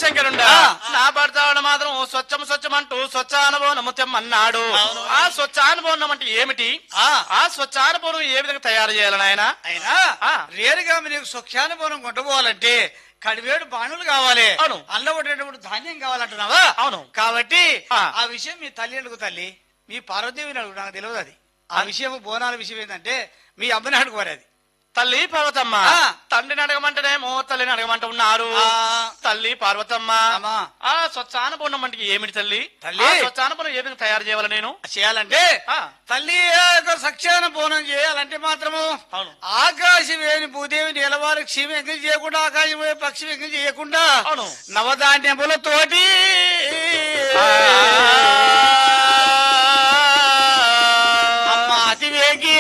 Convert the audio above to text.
శంకరుండా ఆ. నా భర్త మాత్రం స్వచ్ఛం స్వచ్ఛం అంటూ స్వచ్ఛానుభవం తెమ్మన్నాడు అవును. ఆ స్వచ్ఛానుభవం అంటే ఏమిటి ఆ. ఆ స్వచ్ఛానుభవం ఏ విధంగా తయారు చేయాలని ఆయన అయినా ఆ. రేరుగా మీకు సుఖ్యానుభవం కొంటపోవాలంటే కడివేడు బాణులు కావాలి అవును. అల్ల ఉండేటప్పుడు ధాన్యం కావాలంటున్నావా అవును. కాబట్టి ఆ. ఆ విషయం మీ తల్లి అడుగు తల్లి మీ పార్వతీదేవిని అడుగు నాకు తెలియదు అది ఆ విషయం బోనాల విషయం ఏంటంటే మీ అమ్మని అడుగుకోవాలి అది తల్లి పార్వతమ్మ ఆ. తండ్రిని అడగమంటేనేమో తల్లిని అడగమంట ఉన్నారు ఆ. తల్లి పార్వతమ్మ అమ్మా. ఆ స్వచ్ఛానుభవం అంటే ఏమిటి తల్లి తల్లి. ఆ స్వచ్ఛానుభవం ఏ విధంగా తయారు చేయాలి నేను చేయాలంటే ఆ. తల్లి యొక్క సఖ్యాన బోనం చేయాలంటే మాత్రము అవును. ఆకాశం వేని భూదేవి నీలవారి క్షీమ ఎంగిలి చేయకుండా ఆకాశం వేయి పక్షి ఎంగిలి చేయకుండా అవును. నవధాన్యములతోటి ఆ.